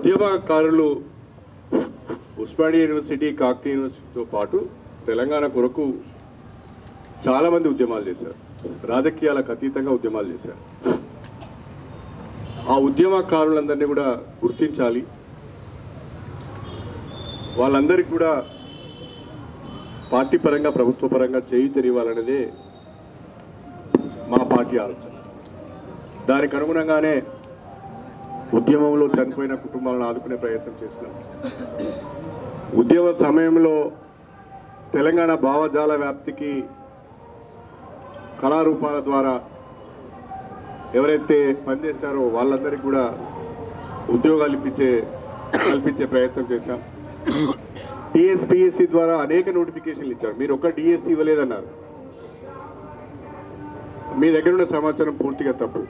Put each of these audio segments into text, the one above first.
ఉద్యమకారులు ఉస్మానియా యూనివర్సిటీ కాకతీయ యూనివర్సిటీతో పాటు తెలంగాణ కొరకు చాలామంది ఉద్యమాలు చేశారు రాజకీయాలకు అతీతంగా ఉద్యమాలు చేశారు ఆ ఉద్యమకారులందరినీ కూడా గుర్తించాలి వాళ్ళందరికీ కూడా పార్టీ పరంగా ప్రభుత్వ పరంగా చేయి తెరివాలనేదే మా పార్టీ ఆలోచన దానికి అనుగుణంగానే ఉద్యమంలో చనిపోయిన కుటుంబాలను ఆదుకునే ప్రయత్నం చేస్తున్నాం ఉద్యమ సమయంలో తెలంగాణ భావజాల వ్యాప్తికి కళారూపాల ద్వారా ఎవరైతే పనిచేస్తారో వాళ్ళందరికీ కూడా ఉద్యోగాలు ఇప్పించే కల్పించే ప్రయత్నం చేశాం టీఎస్పీఎస్సీ ద్వారా అనేక నోటిఫికేషన్లు ఇచ్చారు మీరు ఒక్క డిఎస్సి ఇవ్వలేదన్నారు మీ దగ్గర ఉన్న సమాచారం పూర్తిగా తప్పు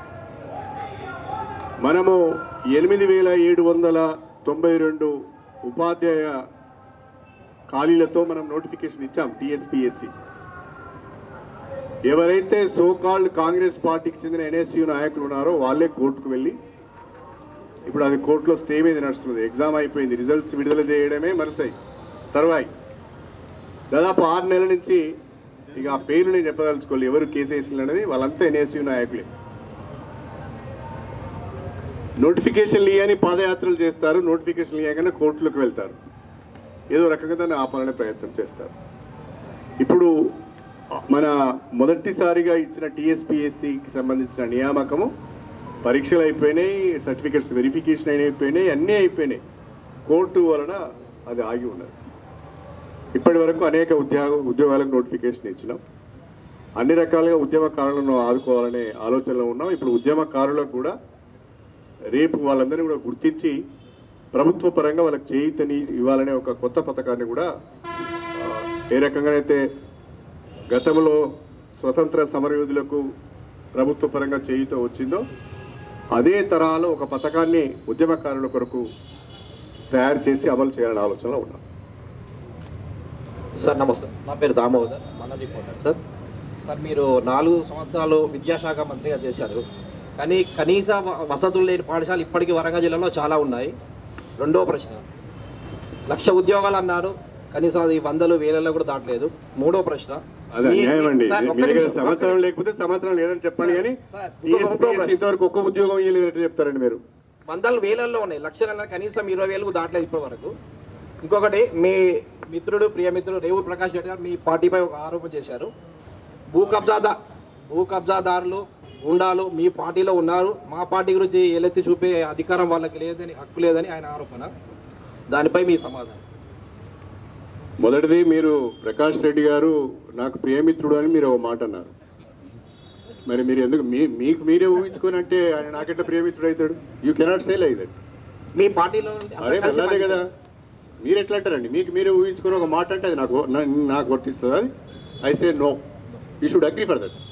మనము ఎనిమిది వేల ఏడు వందల తొంభై రెండు ఉపాధ్యాయ ఖాళీలతో మనం నోటిఫికేషన్ ఇచ్చాం టీఎస్పీఎస్సి ఎవరైతే సోకాల్డ్ కాంగ్రెస్ పార్టీకి చెందిన ఎన్ఎస్యు నాయకులు ఉన్నారో వాళ్ళే కోర్టుకు వెళ్ళి ఇప్పుడు అది కోర్టులో స్టే మీద నడుస్తుంది ఎగ్జామ్ అయిపోయింది రిజల్ట్స్ విడుదల చేయడమే మరుసాయి తర్వాయి దాదాపు ఆరు నెలల నుంచి ఇక ఆ పేరు నేను చెప్పదలుచుకోవాలి ఎవరు కేసు వేసింది అనేది వాళ్ళంతా ఎన్ఎస్యు నాయకులే నోటిఫికేషన్లు ఇవ్వని పాదయాత్రలు చేస్తారు నోటిఫికేషన్లు ఇవ్వగానే కోర్టులకు వెళ్తారు ఏదో రకంగా దాన్ని ఆపాలనే ప్రయత్నం చేస్తారు ఇప్పుడు మన మొదటిసారిగా ఇచ్చిన టీఎస్పీఎస్సికి సంబంధించిన నియామకము పరీక్షలు అయిపోయినాయి సర్టిఫికెట్స్ వెరిఫికేషన్ అయిపోయినాయి అన్నీ అయిపోయినాయి కోర్టు వలన అది ఆగి ఉన్నది ఇప్పటి వరకు అనేక ఉద్యోగ ఉద్యోగాలకు నోటిఫికేషన్ ఇచ్చినాం అన్ని రకాలుగా ఉద్యమకారులను ఆదుకోవాలనే ఆలోచనలో ఉన్నాం ఇప్పుడు ఉద్యమకారులకు కూడా రేపు వాళ్ళందరినీ కూడా గుర్తించి ప్రభుత్వ పరంగా వాళ్ళకి చేయుతని ఇవ్వాలనే ఒక కొత్త పథకాన్ని కూడా ఆ, ఏ రకంగానైతే గతంలో స్వతంత్ర సమరయోధులకు ప్రభుత్వ పరంగా చేయుతో వచ్చిందో అదే తరహాలో ఒక పథకాన్ని ఉద్యమకారుల కొరకు తయారు చేసి అమలు చేయాలనే ఆలోచనలో ఉన్నాం సార్ నమస్తే నా పేరు దామోదర్ మన రిపోర్టర్ సార్ సార్ మీరు నాలుగు సంవత్సరాలు విద్యాశాఖ మంత్రిగా చేశారు కానీ కనీస వ- వసతులు లేని పాఠశాలలు ఇప్పటికీ వరంగల్ జిల్లాలో చాలా ఉన్నాయి రెండో ప్రశ్న లక్ష ఉద్యోగాలు అన్నారు కనీసం అది వందలు వేలలో కూడా దాటలేదు మూడో ప్రశ్న అదే మీ- అన్యాయం అండి సార్, మీ ఒక్క దగ్గర నిమిషం, సంవత్సరం ఒక్క లేకపోతే సంవత్సరం లేదని చెప్పండి కానీ సార్, ఇంకో- ఇంకో TSPSC ప్రశ్న. ఇంతవరకు ఒక్క ఉద్యోగం ఇవ్వలేదంటే చెప్తారండి మీరు వందల వేలల్లో ఉన్నాయి లక్షల కనీసం ఇరవై వేలకు దాటలేదు ఇప్పటి వరకు ఇంకొకటి మీ మిత్రుడు ప్రియమిత్రుడు రేవు ప్రకాష్ రెడ్డి గారు మీ పార్టీపై ఒక ఆరోపణ చేశారు భూ కబ్జాదా భూ కబ్జాదారులు గుండాలు మీ పార్టీలో ఉన్నారు మా పార్టీ గురించి ఎలెత్తి చూపే అధికారం వాళ్ళకి లేదని హక్కు లేదని ఆయన ఆరోపణ దానిపై మీ సమాధానం మొదటిది మీరు ప్రకాష్ రెడ్డి గారు నాకు ప్రియమిత్రుడు అని మీరు ఒక మాట అన్నారు మరి మీరు ఎందుకు మీ మీకు మీరే ఊహించుకొని అంటే ఆయన నాకెట్లా ప్రియమిత్రుడు అవుతాడు యూ కెనాట్ సేల్ అయితే మీ పార్టీలో ఉండి అందరూ అరే కలిసి అదే కదా పనిచేశారు. మీరు ఎట్లా అంటారండి మీకు మీరే ఊహించుకొని ఒక మాట అంటే అది నాకు నా- నాకు వర్తిస్తుంది అది I say no you should agree for that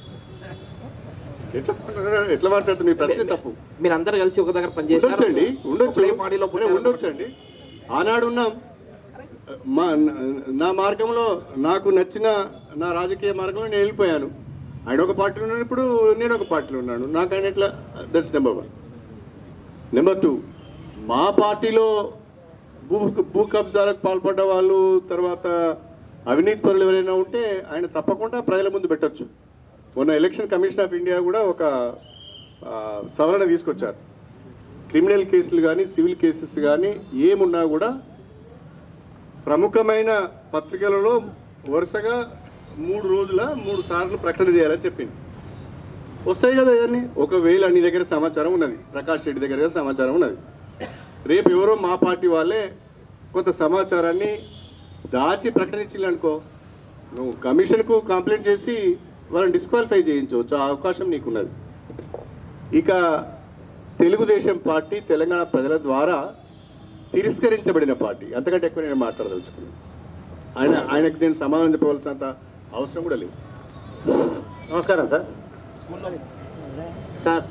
ఎట్లా ఎట్లా మాట్లాడుతుంది మీ ప్రశ్న తప్పు మీరు అందరు కలిసి ఒక దగ్గర పనిచేశారు ఉండొచ్చండి ఉండొచ్చు ఒకటే పార్టీలో అరే, పుట్టారు. ఉండొచ్చండి ఆనాడు ఉన్నాం మా నా మార్గంలో నాకు నచ్చిన నా రాజకీయ మార్గంలో నేను వెళ్ళిపోయాను ఆయన ఒక పార్టీలో ఉన్నాడు ఇప్పుడు నేను ఒక పార్టీలో ఉన్నాను నాకు ఆయన ఎట్లా that's number one number two మా పార్టీలో భూ భూ కబ్జాలకు పాల్పడ్డ వాళ్ళు తర్వాత అవినీతి పరులు ఎవరైనా ఉంటే ఆయన తప్పకుండా ప్రజల ముందు పెట్టొచ్చు మొన్న ఎలక్షన్ కమిషన్ ఆఫ్ ఇండియా కూడా ఒక ఆ, సవరణ తీసుకొచ్చారు క్రిమినల్ కేసులు కానీ సివిల్ కేసెస్ కానీ ఏమున్నా కూడా ప్రముఖమైన పత్రికలలో వరుసగా మూడు రోజుల మూడు సార్లు ప్రకటన చేయాలని చెప్పింది వస్తాయి కదా ఇవన్నీ ఒకవేళ నీ దగ్గర సమాచారం ఉన్నది ప్రకాష్ రెడ్డి దగ్గర సమాచారం ఉన్నది రేపు ఎవరో మా పార్టీ వాళ్ళే కొంత సమాచారాన్ని దాచి ప్రకటించాలనుకో నువ్వు కమిషన్కు కంప్లైంట్ చేసి వాళ్ళని డిస్క్వాలిఫై చేయించవచ్చు ఆ అవకాశం నీకున్నది ఇక తెలుగుదేశం పార్టీ తెలంగాణ ప్రజల ద్వారా తిరస్కరించబడిన పార్టీ అంతకంటే ఎక్కువ నేను మాట్లాడదలుచుకున్నాను ఆయన ఆయనకు నేను సమాధానం చెప్పవలసినంత అవసరం కూడా లేదు నమస్కారం సార్ సార్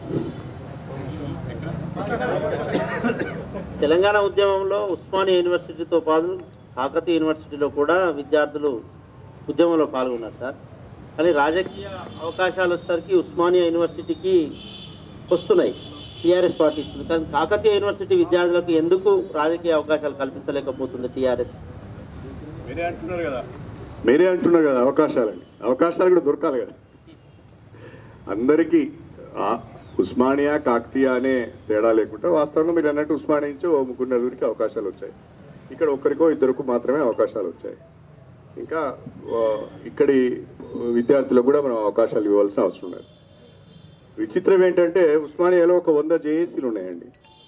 తెలంగాణ ఉద్యమంలో ఉస్మానియా యూనివర్సిటీతో పాటు కాకతీయ యూనివర్సిటీలో కూడా విద్యార్థులు ఉద్యమంలో పాల్గొన్నారు సార్ కానీ రాజకీయ అవకాశాలు వచ్చేసరికి ఉస్మానియా యూనివర్సిటీకి వస్తున్నాయి టీఆర్ఎస్ పార్టీ ఇస్తుంది కానీ కాకతీయ యూనివర్సిటీ విద్యార్థులకు ఎందుకు రాజకీయ అవకాశాలు కల్పించలేకపోతుంది టీఆర్ఎస్ మీరే అంటున్నారు కదా మీరే అంటున్నారు కదా అవకాశాలని అవకాశాలు కూడా దొరకాలి కదా అందరికీ ఆ ఉస్మానియా కాకతీయ అనే తేడా లేకుండా వాస్తవంగా మీరు అన్నట్టు ఉస్మానియా నుంచి ఓ ముగ్గురు నలుగురికి అవకాశాలు వచ్చాయి ఇక్కడ ఒక్కరికో ఇద్దరికో మాత్రమే అవకాశాలు వచ్చాయి ఇంకా ఆ, ఇక్కడి విద్యార్థులకు కూడా మనం అవకాశాలు ఇవ్వాల్సిన అవసరం ఉన్నది విచిత్రం ఏంటంటే ఉస్మానియాలో ఒక వంద జేఏసీలు ఉన్నాయండి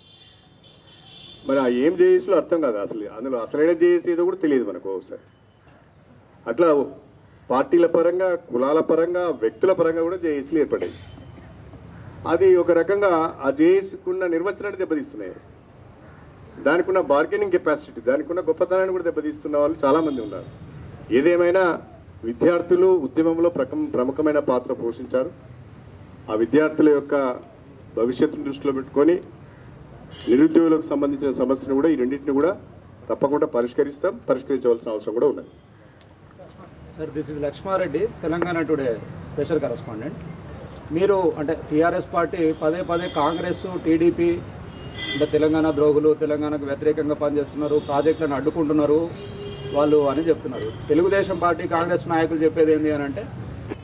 మరి ఆ ఏం జేఏసీలో అర్థం కాదు అసలు అందులో అసలైన జేఏసీ ఏదో కూడా తెలియదు మనకు ఒకసారి అట్లా పార్టీల పరంగా కులాల పరంగా వ్యక్తుల పరంగా కూడా జేఏసీలు ఏర్పడాయి అది ఒక రకంగా ఆ జేఏసీకి ఉన్న నిర్వచనాన్ని దెబ్బతీస్తున్నాయి దానికి ఉన్న బార్గెనింగ్ కెపాసిటీ దానికి ఉన్న గొప్పతనాన్ని కూడా దెబ్బతీస్తున్న వాళ్ళు చాలామంది ఉన్నారు ఏదేమైనా విద్యార్థులు ఉద్యమంలో ప్రకం ప్రముఖమైన పాత్ర పోషించారు ఆ విద్యార్థుల యొక్క భవిష్యత్తును దృష్టిలో పెట్టుకొని నిరుద్యోగులకు సంబంధించిన సమస్యను కూడా ఈ రెండింటిని కూడా తప్పకుండా పరిష్కరిస్తాం పరిష్కరించవలసిన అవసరం కూడా ఉన్నది sir this is Laxma Reddy Telangana today special correspondent మీరు అంటే టీఆర్ఎస్ పార్టీ పదే పదే కాంగ్రెస్ టీడీపీ అంటే తెలంగాణ ద్రోగులు తెలంగాణకు వ్యతిరేకంగా పనిచేస్తున్నారు ప్రాజెక్టులను అడ్డుకుంటున్నారు వాళ్ళు అని చెప్తున్నారు తెలుగుదేశం పార్టీ కాంగ్రెస్ నాయకులు చెప్పేది ఏంటి అని అంటే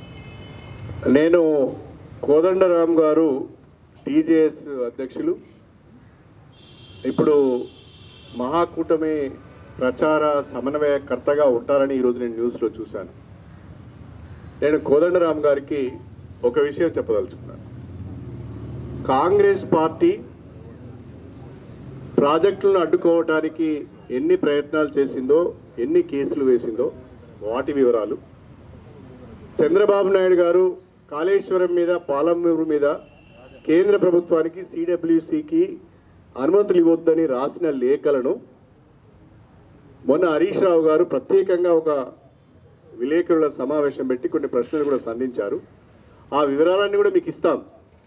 నేను కోదండరామ్ గారు టీజేఎస్ అధ్యక్షులు ఇప్పుడు మహాకూటమి ప్రచార సమన్వయకర్తగా ఉంటారని ఈరోజు నేను న్యూస్లో చూశాను నేను కోదండరామ్ గారికి ఒక విషయం చెప్పదలుచుకున్నాను కాంగ్రెస్ పార్టీ ప్రాజెక్టులను అడ్డుకోవటానికి ఎన్ని ప్రయత్నాలు చేసిందో ఎన్ని కేసులు వేసిందో వాటి వివరాలు చంద్రబాబు నాయుడు గారు కాళేశ్వరం మీద పాలమూరు మీద కేంద్ర ప్రభుత్వానికి సిడబ్ల్యూసికి అనుమతులు ఇవ్వద్దని రాసిన లేఖలను మొన్న హరీష్ రావు గారు ప్రత్యేకంగా ఒక విలేకరుల సమావేశం పెట్టి కొన్ని ప్రశ్నలు కూడా సంధించారు ఆ వివరాలన్నీ కూడా మీకు ఇస్తాం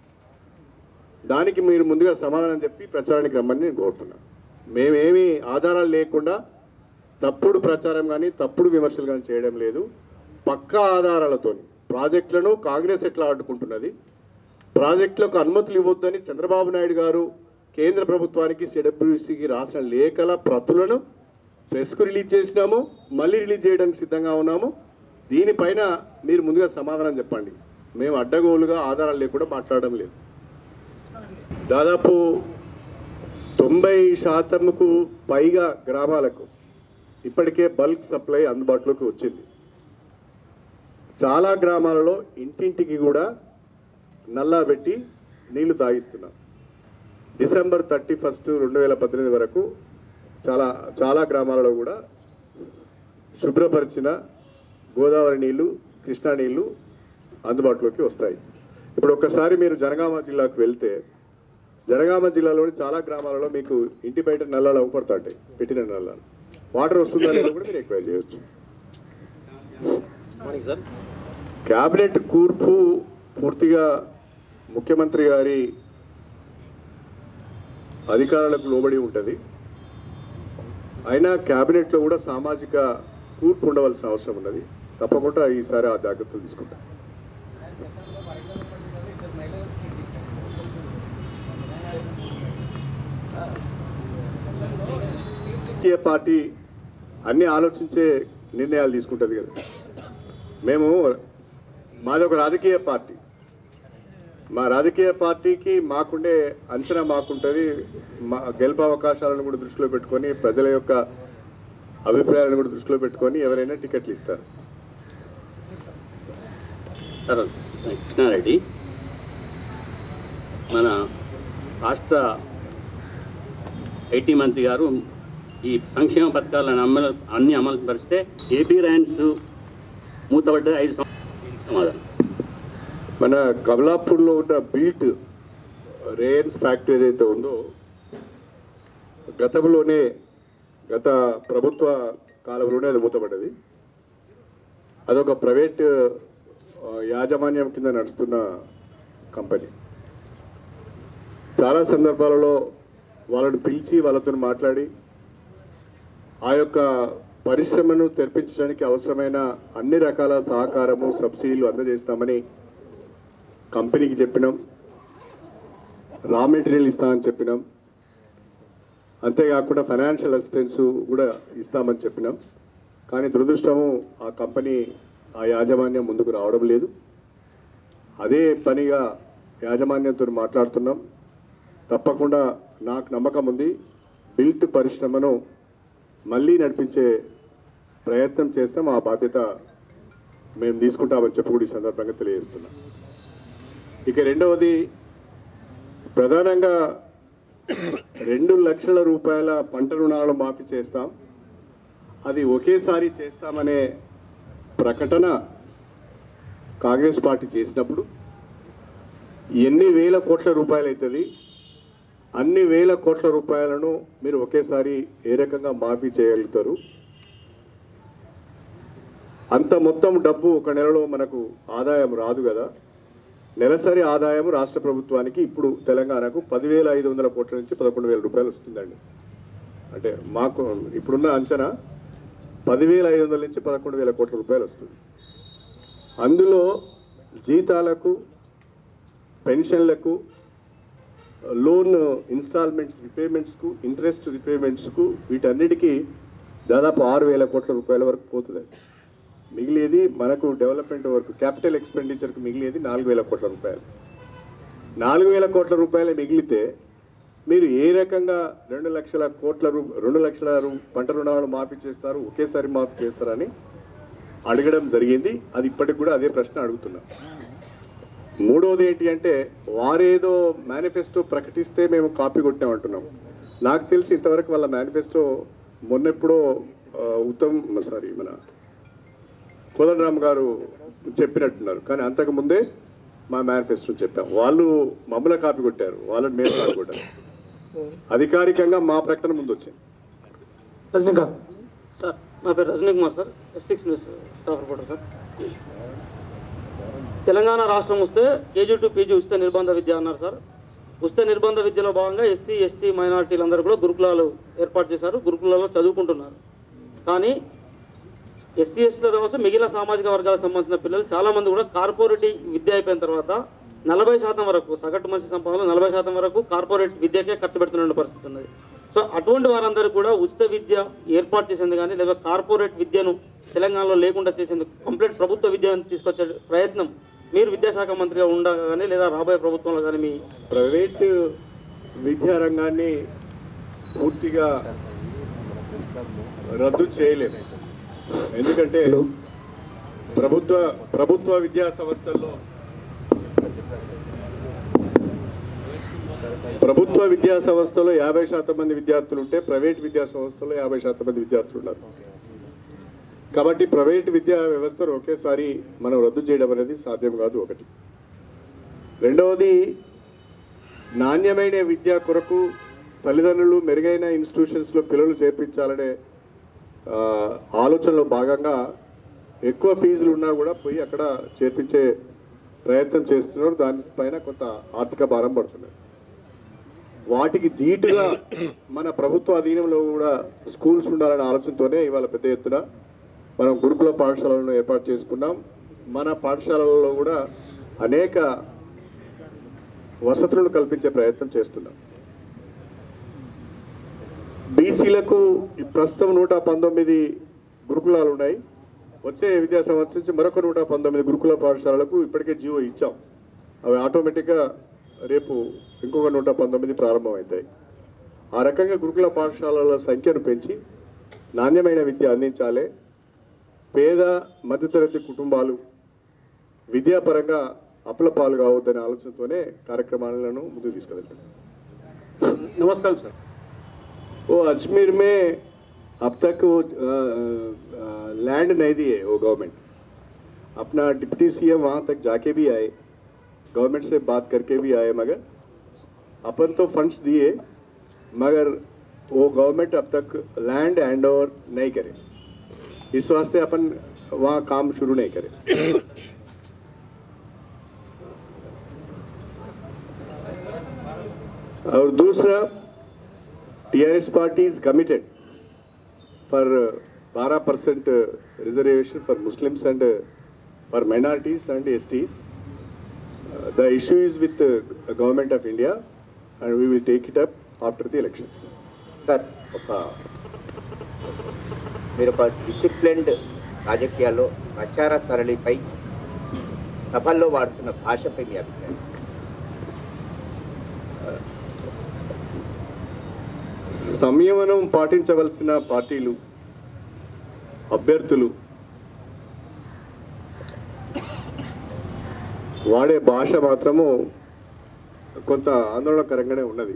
దానికి మీరు ముందుగా సమాధానం చెప్పి ప్రచారానికి రమ్మని నేను కోరుతున్నాను మేమేమి ఆధారాలు లేకుండా తప్పుడు ప్రచారం కానీ తప్పుడు విమర్శలు కానీ చేయడం లేదు పక్కా ఆధారాలతో ప్రాజెక్టులను కాంగ్రెస్ ఎట్లా అడ్డుకుంటున్నది ప్రాజెక్టులకు అనుమతులు ఇవ్వొద్దని చంద్రబాబు నాయుడు గారు కేంద్ర ప్రభుత్వానికి సిడబ్ల్యూసికి రాసిన లేఖల ప్రతులను ప్రెస్కు రిలీజ్ చేసినాము మళ్ళీ రిలీజ్ చేయడానికి సిద్ధంగా ఉన్నాము దీనిపైన మీరు ముందుగా సమాధానం చెప్పండి మేము అడ్డగోలుగా ఆధారాలు లేకుండా మాట్లాడడం లేదు దాదాపు తొంభై శాతంకు పైగా గ్రామాలకు ఇప్పటికే బల్క్ సప్లై అందుబాటులోకి వచ్చింది చాలా గ్రామాలలో ఇంటింటికి కూడా నల్లా పెట్టి నీళ్లు తాగిస్తున్నాం డిసెంబర్ థర్టీ ఫస్ట్ రెండు వేల పద్దెనిమిది వరకు చాలా చాలా గ్రామాలలో కూడా శుభ్రపరిచిన గోదావరి నీళ్లు కృష్ణా నీళ్లు అందుబాటులోకి వస్తాయి ఇప్పుడు ఒక్కసారి మీరు జనగామ జిల్లాకు వెళ్తే జనగామ జిల్లాలోని చాలా గ్రామాలలో మీకు ఇంటి బయట నల్లాలు అవుపడతాయి పెట్టిన నల్లాలు వాటర్ వస్తుందా లేదో కూడా మీరు ఎంక్వైరీ చేయొచ్చు మార్నింగ్ సార్ క్యాబినెట్ కూర్పు పూర్తిగా ముఖ్యమంత్రి గారి అధికారాలకు లోబడి ఉంటుంది అయినా క్యాబినెట్లో కూడా సామాజిక కూర్పు ఉండవలసిన అవసరం ఉన్నది తప్పకుండా ఈసారి ఆ జాగ్రత్తలు తీసుకుంటాం రాజకీయ పార్టీ అన్ని ఆలోచించే నిర్ణయాలు తీసుకుంటుంది కదా మేము మాది ఒక రాజకీయ పార్టీ మా రాజకీయ పార్టీకి మాకుండే అంచనా మాకుంటుంది మా గెలుపు అవకాశాలను కూడా దృష్టిలో పెట్టుకొని ప్రజల యొక్క అభిప్రాయాలను కూడా దృష్టిలో పెట్టుకొని ఎవరైనా టికెట్లు ఇస్తారు సార్ కృష్ణారెడ్డి మన రాష్ట్ర ఐటీ మంత్రి గారు ఈ సంక్షేమ పథకాలను అమలు అన్ని అమలు పరిస్తే ఏపీ ర్యాండ్స్ మూతపడ్డ ఐదు సంవత్సరాల సమాధానం మన కమలాపూర్లో ఉన్న బీట్ రేయన్స్ ఫ్యాక్టరీ ఏదైతే ఉందో గతంలోనే గత ప్రభుత్వ కాలంలోనే అది మూతపడ్డది అదొక ప్రైవేట్ ఆ, యాజమాన్యం కింద నడుస్తున్న కంపెనీ చాలా సందర్భాలలో వాళ్ళని పిలిచి వాళ్ళతో మాట్లాడి ఆ యొక్క పరిశ్రమను తెరిపించడానికి అవసరమైన అన్ని రకాల సహకారము సబ్సిడీలు అందజేస్తామని కంపెనీకి చెప్పినాం రా మెటీరియల్ ఇస్తామని చెప్పినాం అంతేకాకుండా ఫైనాన్షియల్ అసిస్టెన్స్ కూడా ఇస్తామని చెప్పినాం కానీ దురదృష్టము ఆ కంపెనీ ఆ యాజమాన్యం ముందుకు రావడం లేదు అదే పనిగా యాజమాన్యంతో మాట్లాడుతున్నాం తప్పకుండా నాకు నమ్మకం ఉంది బిల్ట్ పరిశ్రమను మళ్ళీ నడిపించే ప్రయత్నం చేస్తాం ఆ బాధ్యత మేము తీసుకుంటామని చెప్పి కూడా ఈ సందర్భంగా తెలియజేస్తున్నాం ఇక రెండవది ప్రధానంగా రెండు లక్షల రూపాయల పంట రుణాలను మాఫీ చేస్తాం అది ఒకేసారి చేస్తామనే ప్రకటన కాంగ్రెస్ పార్టీ చేసినప్పుడు ఎన్ని వేల కోట్ల రూపాయలు అవుతుంది అన్ని వేల కోట్ల రూపాయలను మీరు ఒకేసారి ఏ రకంగా మాఫీ చేయగలుగుతారు అంత మొత్తం డబ్బు ఒక నెలలో మనకు ఆదాయం రాదు కదా నెలసరి ఆదాయం రాష్ట్ర ప్రభుత్వానికి ఇప్పుడు తెలంగాణకు పదివేల ఐదు వందల కోట్ల నుంచి పదకొండు వేల రూపాయలు వస్తుందండి అంటే మాకు ఇప్పుడున్న అంచనా పదివేల ఐదు వందల నుంచి పదకొండు వేల కోట్ల రూపాయలు వస్తుంది అందులో జీతాలకు పెన్షన్లకు లోన్ ఇన్స్టాల్మెంట్స్ రిపేమెంట్స్కు ఇంట్రెస్ట్ రిపేమెంట్స్కు వీటన్నిటికీ దాదాపు ఆరు వేల కోట్ల రూపాయల వరకు పోతుంది మిగిలేది మనకు డెవలప్మెంట్ వరకు క్యాపిటల్ ఎక్స్పెండిచర్కు మిగిలేది నాలుగు వేల కోట్ల రూపాయలు నాలుగు వేల కోట్ల రూపాయలు మిగిలితే మీరు ఏ రకంగా రెండు లక్షల కోట్ల రూ రెండు లక్షల రూ పంట రుణాలను మాఫీ చేస్తారు ఒకేసారి మాఫీ చేస్తారని అడగడం జరిగింది అది ఇప్పటికి కూడా అదే ప్రశ్న అడుగుతున్నాం మూడవది ఏంటి అంటే వారేదో మేనిఫెస్టో ప్రకటిస్తే మేము కాపీ కొట్టామంటున్నాం నాకు తెలిసి ఇంతవరకు వాళ్ళ మేనిఫెస్టో మొన్నెప్పుడో ఆ, ఉత్తమ్ సారీ మన కోదండరామ్ గారు చెప్పినట్టున్నారు కానీ అంతకు ముందే మా మేనిఫెస్టో చెప్పాం వాళ్ళు మమ్మల్ని కాపీ కొట్టారు వాళ్ళని మేము కాపీ కొట్టారు అధికారికంగా మా ప్రకటన ముందు వచ్చింది రజనీకాంత్ సార్ నా పేరు Rajini Kumar sir S six news staff reporter sir Telangana రాష్ట్రం వస్తే కేజీ టు పీజీ ఉచిత నిర్బంధ విద్య అన్నారు సార్ ఉచిత నిర్బంధ విద్యలో భాగంగా ఎస్సీ ఎస్టీ మైనారిటీలందరూ కూడా గురుకులాలు ఏర్పాటు చేశారు గురుకులాల్లో చదువుకుంటున్నారు కానీ ఎస్సీ ఎస్టీలో కావచ్చు మిగిలిన సామాజిక వర్గాలకు సంబంధించిన పిల్లలు చాలా మంది కూడా కార్పొరేట్ విద్య అయిపోయిన తర్వాత నలభై శాతం వరకు సగటు మనిషి సంపాదనలో నలభై శాతం వరకు కార్పొరేట్ విద్యకే ఖర్చు పెడుతున్న పరిస్థితి ఉన్నది సో అటువంటి వారందరూ కూడా ఉచిత విద్య ఏర్పాటు చేసేందుకు కానీ లేదా కార్పొరేట్ విద్యను తెలంగాణలో లేకుండా చేసేందుకు కంప్లీట్ ప్రభుత్వ విద్యను తీసుకొచ్చే ప్రయత్నం మీరు విద్యాశాఖ మంత్రిగా ఉండగా కానీ లేదా రాబోయే ప్రభుత్వంలో కానీ మీ ప్రైవేట్ విద్యారంగాన్ని పూర్తిగా రద్దు చేయలేము ఎందుకంటే ప్రభుత్వ ప్రభుత్వ విద్యా సంస్థల్లో ప్రభుత్వ విద్యా సంస్థలో యాభై శాతం మంది విద్యార్థులు ఉంటే ప్రైవేట్ విద్యా సంస్థలో యాభై శాతం మంది విద్యార్థులు ఉన్నారు కాబట్టి ప్రైవేట్ విద్యా వ్యవస్థను ఒకేసారి మనం రద్దు చేయడం అనేది సాధ్యం కాదు ఒకటి రెండవది నాణ్యమైన విద్య కొరకు తల్లిదండ్రులు మెరుగైన ఇన్స్టిట్యూషన్స్లో పిల్లలు చేర్పించాలనే ఆ, ఆలోచనలో భాగంగా ఎక్కువ ఫీజులు ఉన్నా కూడా పోయి అక్కడ చేర్పించే ప్రయత్నం చేస్తున్నారు దానిపైన కొంత ఆర్థిక భారం పడుతున్నది వాటికి ధీటుగా మన ప్రభుత్వ అధీనంలో కూడా స్కూల్స్ ఉండాలనే ఆలోచనతోనే ఇవాళ పెద్ద ఎత్తున మనం గురుకుల పాఠశాలను ఏర్పాటు చేసుకున్నాం మన పాఠశాలలలో కూడా అనేక వసతులను కల్పించే ప్రయత్నం చేస్తున్నాం బీసీలకు ఈ ప్రస్తుతం నూట పంతొమ్మిది గురుకులాలు ఉన్నాయి వచ్చే విద్యా సంవత్సరం నుంచి మరొక నూట పంతొమ్మిది గురుకుల పాఠశాలలకు ఇప్పటికే జియో ఇచ్చాం అవి ఆటోమేటిక్గా రేపు ఇంకొక నూట పంతొమ్మిది ప్రారంభమవుతాయి ఆ రకంగా గురుకుల పాఠశాలల సంఖ్యను పెంచి నాణ్యమైన విద్య అందించాలి పేద మధ్యతరగతి కుటుంబాలు విద్యాపరంగా అప్పులపాలు కావద్దనే ఆలోచనతోనే కార్యక్రమాలను ముందుకు తీసుకెళ్తాం నమస్కారం సార్ वो अजमेर में अब तक वो लैंड नहीं दिए वो गवर्नमेंट अपना डिप्टी सीएम वहाँ तक जाके भी आए गवर्नमेंट से बात करके भी आए मगर अपन तो फंड्स दिए मगर वो गवर्नमेंट अब तक लैंड हैंड ओवर नहीं करे इस वास्ते अपन वहाँ काम शुरू नहीं करे और दूसरा TRS party is committed for uh, 12 percent uh, reservation for Muslims and uh, for minorities and STs. Uh, the issue is with the government of India. And we will take it up after the elections sir ఒక మీరు ఒక disciplined రాజకీయాల్లో ప్రచార సరళిపై సభల్లో వాడుతున్న భాషపై మీ అభిప్రాయం సంయమనం పాటించవలసిన పార్టీలు అభ్యర్థులు వాడే భాష మాత్రము కొంత ఆందోళనకరంగానే ఉన్నది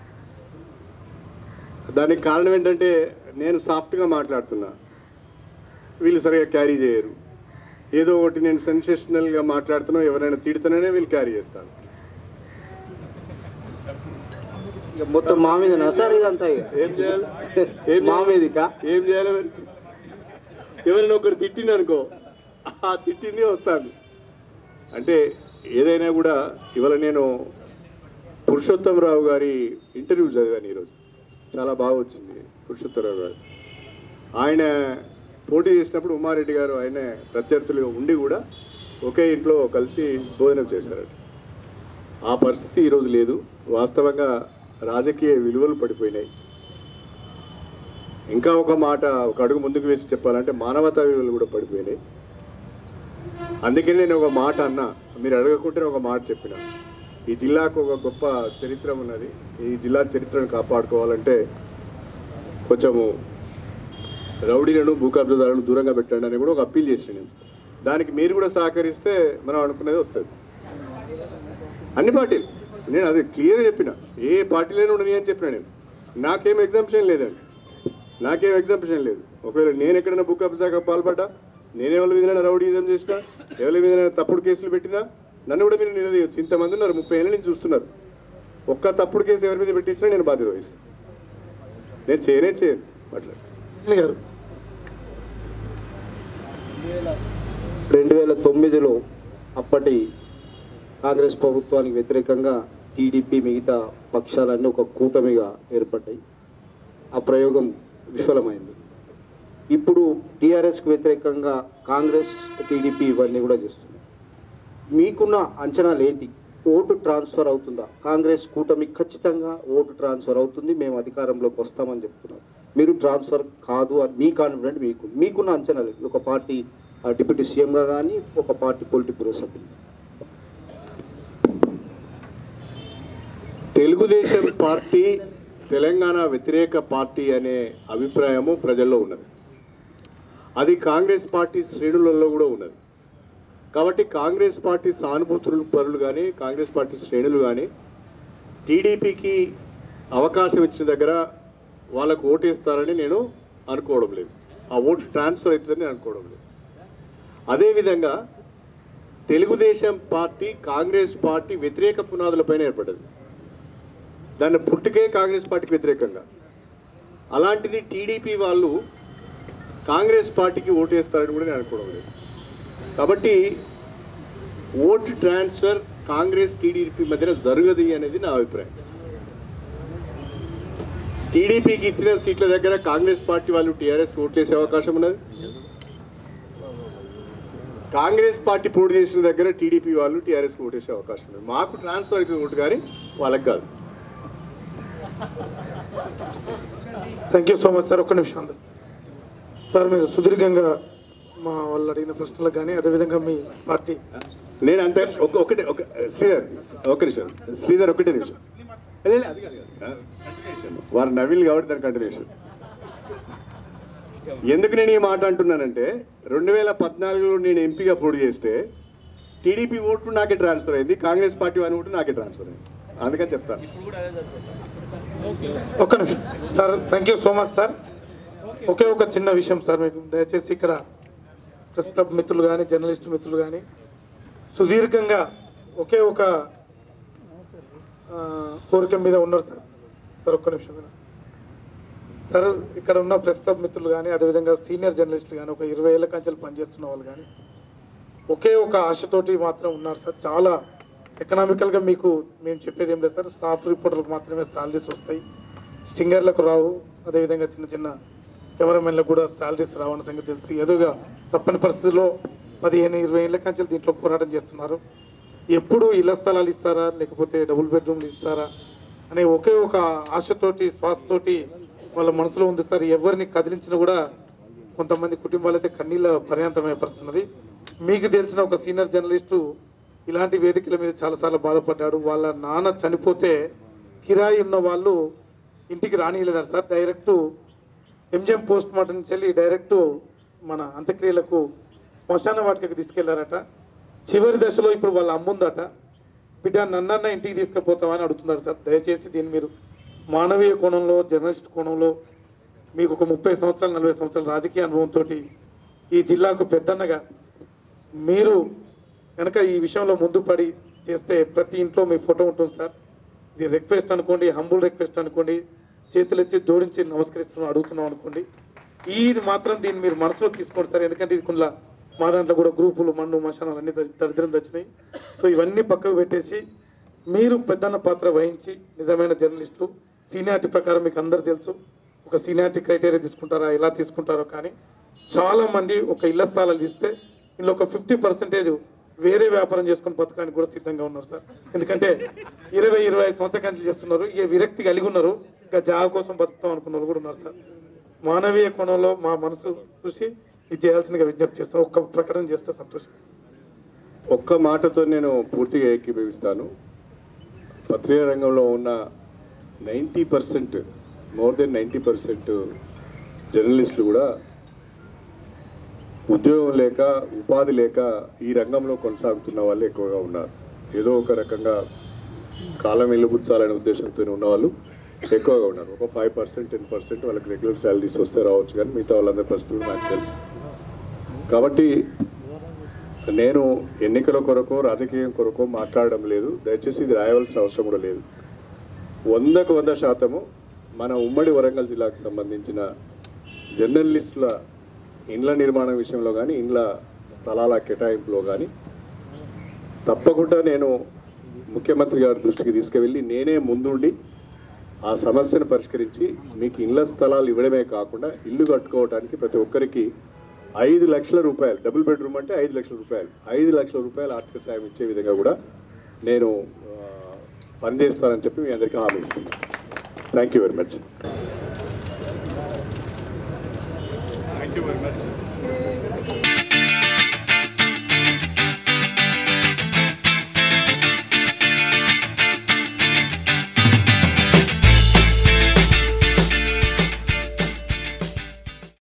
దానికి కారణం ఏంటంటే నేను సాఫ్ట్గా మాట్లాడుతున్నా వీళ్ళు సరిగా క్యారీ చేయరు ఏదో ఒకటి నేను సెన్సేషనల్గా మాట్లాడుతున్నా ఎవరైనా తిడుతున్నానే వీళ్ళు క్యారీ చేస్తాను ఇక మొత్తం మా మీదనా సార్ ఇదంతా ఇక ఏం చేయాలి ఏం మా చేయాలి? మీదికా ఏం చేయాలి మరి ఎవరైనా ఒకరు తిట్టింది అనుకో ఆ తిట్టింది వస్తాను అంటే ఏదైనా కూడా ఇవాళ నేను పురుషోత్తమరావు గారి ఇంటర్వ్యూ చదివాను ఈరోజు చాలా బాగా వచ్చింది పురుషోత్తమరావు గారు ఆయన పోటీ చేసినప్పుడు ఉమారెడ్డి గారు ఆయన ప్రత్యర్థులుగా ఉండి కూడా ఒకే ఇంట్లో కలిసి భోజనం చేశారట ఆ పరిస్థితి ఈరోజు లేదు వాస్తవంగా రాజకీయ విలువలు పడిపోయినాయి ఇంకా ఒక మాట ఒక అడుగు ముందుకు వేసి చెప్పాలంటే మానవతా విలువలు కూడా పడిపోయినాయి అందుకే నేను ఒక మాట అన్నా మీరు అడగకుంటే ఒక మాట చెప్పిన ఈ జిల్లాకు ఒక గొప్ప చరిత్ర ఉన్నది ఈ జిల్లా చరిత్రను కాపాడుకోవాలంటే కొంచెము రౌడీలను భూ కబ్జాదారులను దూరంగా పెట్టండి అని కూడా ఒక అప్పీల్ చేసిన నేను దానికి మీరు కూడా సహకరిస్తే మనం అనుకునేది వస్తుంది అన్ని పార్టీలు నేను అది క్లియర్గా చెప్పిన ఏ పార్టీలోనే ఉండని అని చెప్పిన నేను నాకేం ఎగ్జామ్షన్ లేదండి నాకేం ఎగ్జామ్షన్ లేదు ఒకవేళ నేను ఎక్కడైనా బుక్ అప్సాక పాల్పడ్డా నేను ఎవరి మీద రౌడీజం చేసినా ఎవరి మీద తప్పుడు కేసులు పెట్టినా నన్ను కూడా మీరు నిలదీయచ్చు ఇంతమంది ఉన్నారు ముప్పై ఏళ్ళ నుంచి చూస్తున్నారు ఒక్క తప్పుడు కేసు ఎవరి మీద పెట్టించినా నేను బాధ్యత వహిస్తాను నేను చేయనే చేయను అట్లా సునీల్ గారు రెండు వేల తొమ్మిదిలో అప్పటి కాంగ్రెస్ ప్రభుత్వానికి వ్యతిరేకంగా టీడీపీ మిగతా పక్షాలన్నీ ఒక కూటమిగా ఏర్పడ్డాయి ఆ ప్రయోగం విఫలమైంది ఇప్పుడు టీఆర్ఎస్కి వ్యతిరేకంగా కాంగ్రెస్ టీడీపీ ఇవన్నీ కూడా చేస్తున్నాయి మీకున్న అంచనాలు ఏంటి ఓటు ట్రాన్స్ఫర్ అవుతుందా కాంగ్రెస్ కూటమి ఖచ్చితంగా ఓటు ట్రాన్స్ఫర్ అవుతుంది మేము అధికారంలోకి వస్తామని చెప్తున్నారు మీరు ట్రాన్స్ఫర్ కాదు అని మీ కాన్ఫిడెంట్ మీకు మీకున్న అంచనాలు ఏంటి? ఒక పార్టీ ఆ, డిప్యూటీ సీఎంగా కానీ ఒక పార్టీ పొలిటిక్ బ్యూరో సభ్యులు తెలుగుదేశం పార్టీ తెలంగాణ వ్యతిరేక పార్టీ అనే అభిప్రాయము ప్రజల్లో ఉన్నది అది కాంగ్రెస్ పార్టీ శ్రేణులలో కూడా ఉన్నది కాబట్టి కాంగ్రెస్ పార్టీ సానుభూతులు పరులు కానీ కాంగ్రెస్ పార్టీ శ్రేణులు కానీ టీడీపీకి అవకాశం ఇచ్చిన దగ్గర వాళ్ళకు ఓటేస్తారని నేను అనుకోవడం లేదు ఆ ఓటు ట్రాన్స్ఫర్ అవుతుందని నేను అనుకోవడం లేదు అదేవిధంగా తెలుగుదేశం పార్టీ కాంగ్రెస్ పార్టీ వ్యతిరేక పునాదులపైన ఏర్పడ్డది దాన్ని పుట్టుకే కాంగ్రెస్ పార్టీకి వ్యతిరేకంగా అలాంటిది టీడీపీ వాళ్ళు కాంగ్రెస్ పార్టీకి ఓటేస్తారని కూడా నేను అనుకోవడం లేదు కాబట్టి ఓటు ట్రాన్స్ఫర్ కాంగ్రెస్ టీడీపీ మధ్యన జరగదు అనేది నా అభిప్రాయం టీడీపీకి ఇచ్చిన సీట్ల దగ్గర కాంగ్రెస్ పార్టీ వాళ్ళు టీఆర్ఎస్ ఓట్లేసే అవకాశం ఉన్నది కాంగ్రెస్ పార్టీ పోటీ చేసిన దగ్గర టీడీపీ వాళ్ళు టీఆర్ఎస్ ఓటేసే అవకాశం ఉంది మాకు ట్రాన్స్ఫర్ అవుతుంది ఓటు కానీ వాళ్ళకి కాదు thank you so much sir ఒక్క నిమిషం అందరు సార్ మీరు సుదీర్ఘంగా మా వాళ్ళు అడిగిన ప్రశ్నలకు కానీ అదేవిధంగా మీ పార్టీ నేను అంతే ఒక ఒకటే ఒక శ్రీధర్ ఒక నిమిషం శ్రీధర్ ఒకటే నిమిషం లే, లే, అది కాదు, కాదు. Continuation. వారు నవీల్ కాబట్టి దాని కంటిన్యూషన్ ఎందుకు నేను ఈ మాట అంటున్నానంటే రెండు వేల పద్నాలుగులో నేను ఎంపీగా పోటీ చేస్తే టీడీపీ ఓటు నాకే ట్రాన్స్ఫర్ అయింది కాంగ్రెస్ పార్టీ వారి ఓటు నాకే ట్రాన్స్ఫర్ అయింది అందుకని చెప్తాను ఒక్క నిమిషం sir thank you so much sir ఒకే ఒక చిన్న విషయం సార్ మీకు దయచేసి ఇక్కడ ప్రెస్ క్లబ్ మిత్రులు కానీ జర్నలిస్ట్ మిత్రులు కానీ సుదీర్ఘంగా ఒకే ఒక ఆ, కోరిక మీద ఉన్నారు సార్ సార్ ఒక్క నిమిషం వినండి. సార్ ఇక్కడ ఉన్న ప్రెస్ క్లబ్ మిత్రులు కానీ అదేవిధంగా సీనియర్ జర్నలిస్టులు కానీ ఒక ఇరవై ఏళ్ళ కంచెలు పనిచేస్తున్న వాళ్ళు కానీ ఒకే ఒక ఆశతోటి మాత్రం ఉన్నారు సార్ చాలా ఎకనామికల్గా మీకు మేము చెప్పేది ఏం లేదు సార్ స్టాఫ్ రిపోర్టర్లకు మాత్రమే సాలరీస్ వస్తాయి స్టింగర్లకు రావు అదేవిధంగా చిన్న చిన్న కెమెరామెన్లకు కూడా సాలరీస్ రావన్న సంగతి తెలుసు ఏదోగా తప్పని పరిస్థితుల్లో పదిహేను ఇరవై ఏళ్ళ కంచెలు దీంట్లో పోరాటం చేస్తున్నారు ఎప్పుడు ఇళ్ల స్థలాలు ఇస్తారా లేకపోతే డబుల్ బెడ్రూమ్లు ఇస్తారా అనే ఒకే ఒక ఆశతోటి శ్వాసతోటి వాళ్ళ మనసులో ఉంది సార్ ఎవరిని కదిలించినా కూడా కొంతమంది కుటుంబాలు అయితే కన్నీళ్ళ పర్యంతమైపరుస్తున్నది మీకు తెలిసిన ఒక సీనియర్ జర్నలిస్టు ఇలాంటి వేదికల మీద చాలాసార్లు బాధపడ్డాడు వాళ్ళ నాన్న చనిపోతే కిరాయి ఉన్న వాళ్ళు ఇంటికి రానియలేదారు sir direct MGM post mortem నుంచి వెళ్ళి డైరెక్ట్ మన అంత్యక్రియలకు శ్మశాన వాటికకి తీసుకెళ్లారట చివరి దశలో ఇప్పుడు వాళ్ళ అమ్ముందట బిడ్డ నన్నన్న ఇంటికి తీసుకుపోతామా అని అడుగుతున్నారు సార్ దయచేసి దీన్ని మీరు మానవీయ కోణంలో జర్నలిస్ట్ కోణంలో మీకు ఒక ముప్పై సంవత్సరాలు నలభై సంవత్సరాల రాజకీయ అనుభవంతో ఈ జిల్లాకు పెద్దన్నగా మీరు కనుక ఈ విషయంలో ముందు పడి చేస్తే ప్రతి ఇంట్లో మీ ఫోటో ఉంటుంది సార్ ఇది రిక్వెస్ట్ అనుకోండి హంబుల్ రిక్వెస్ట్ అనుకోండి చేతులెత్తి జోడించి నమస్కరిస్తున్నాం అడుగుతున్నాం అనుకోండి ఇది మాత్రం దీన్ని మీరు మనసులో తీసుకోండి సార్ ఎందుకంటే ఇది కొంత మా దాంట్లో కూడా గ్రూపులు మన్ను మశానాలు అన్ని దరి- దరిద్రం తెచ్చినాయి సో ఇవన్నీ పక్కకు పెట్టేసి మీరు పెద్దన్న పాత్ర వహించి నిజమైన జర్నలిస్టులు సీనియారిటీ ప్రకారం మీకు అందరు తెలుసు ఒక సీనియారిటీ క్రైటీరియా తీసుకుంటారా ఎలా తీసుకుంటారో కానీ చాలా మంది ఒక ఇళ్ల స్థలాలు ఇస్తే ఇందులో ఒక ఫిఫ్టీ పర్సెంటేజ్ వేరే వ్యాపారం చేసుకుని బతకడానికి కూడా సిద్ధంగా ఉన్నారు సార్ ఎందుకంటే ఇరవై ఇరవై ఐదు సంవత్సరాల కంచెలు చేస్తున్నారు ఇక విరక్తి కలిగి ఉన్నారు ఇంకా జాబ్ కోసం బతుకుతాం అనుకున్న వాళ్ళు కూడా ఉన్నారు సార్ మానవీయ కోణంలో మా మనసు చూసి ఇది చేయాల్సిందిగా విజ్ఞప్తి చేస్తాం ఒక్క ప్రకటన చేస్తే సంతోషం ఒక్క మాటతో నేను పూర్తిగా ఏకీభవిస్తాను పత్రికా రంగంలో ఉన్న ninety percent more than ninety percent జర్నలిస్టులు కూడా ఉద్యోగం లేక ఉపాధి లేక ఈ రంగంలో కొనసాగుతున్న వాళ్ళు ఎక్కువగా ఉన్నారు ఏదో ఒక రకంగా కాలం వెలుబుచ్చాలనే ఉద్దేశంతో ఉన్న వాళ్ళు ఎక్కువగా ఉన్నారు ఒక ఫైవ్ పర్సెంట్ టెన్ పర్సెంట్ వాళ్ళకి రెగ్యులర్ శాలరీస్ వస్తే రావచ్చు కానీ మిగతా వాళ్ళందరి పరిస్థితులు నాకు తెలుసు కాబట్టి నేను ఎన్నికల కొరకు రాజకీయం కొరకు మాట్లాడడం లేదు దయచేసి ఇది రాయవలసిన అవసరం కూడా లేదు వందకు వంద శాతము మన ఉమ్మడి వరంగల్ జిల్లాకు సంబంధించిన జర్నలిస్టుల ఇండ్ల నిర్మాణం విషయంలో కానీ ఇండ్ల స్థలాల కేటాయింపులో కానీ తప్పకుండా నేను ముఖ్యమంత్రి గారి దృష్టికి తీసుకువెళ్ళి నేనే ముందుండి ఆ సమస్యను పరిష్కరించి మీకు ఇళ్ల స్థలాలు ఇవ్వడమే కాకుండా ఇల్లు కట్టుకోవడానికి ప్రతి ఒక్కరికి ఐదు లక్షల రూపాయలు డబుల్ బెడ్రూమ్ అంటే ఐదు లక్షల రూపాయలు ఐదు లక్షల రూపాయలు ఆర్థిక సాయం ఇచ్చే విధంగా కూడా నేను ఆ, పనిచేస్తానని చెప్పి మీ అందరికీ హామీ ఇస్తున్నాను thank you very much thank you very much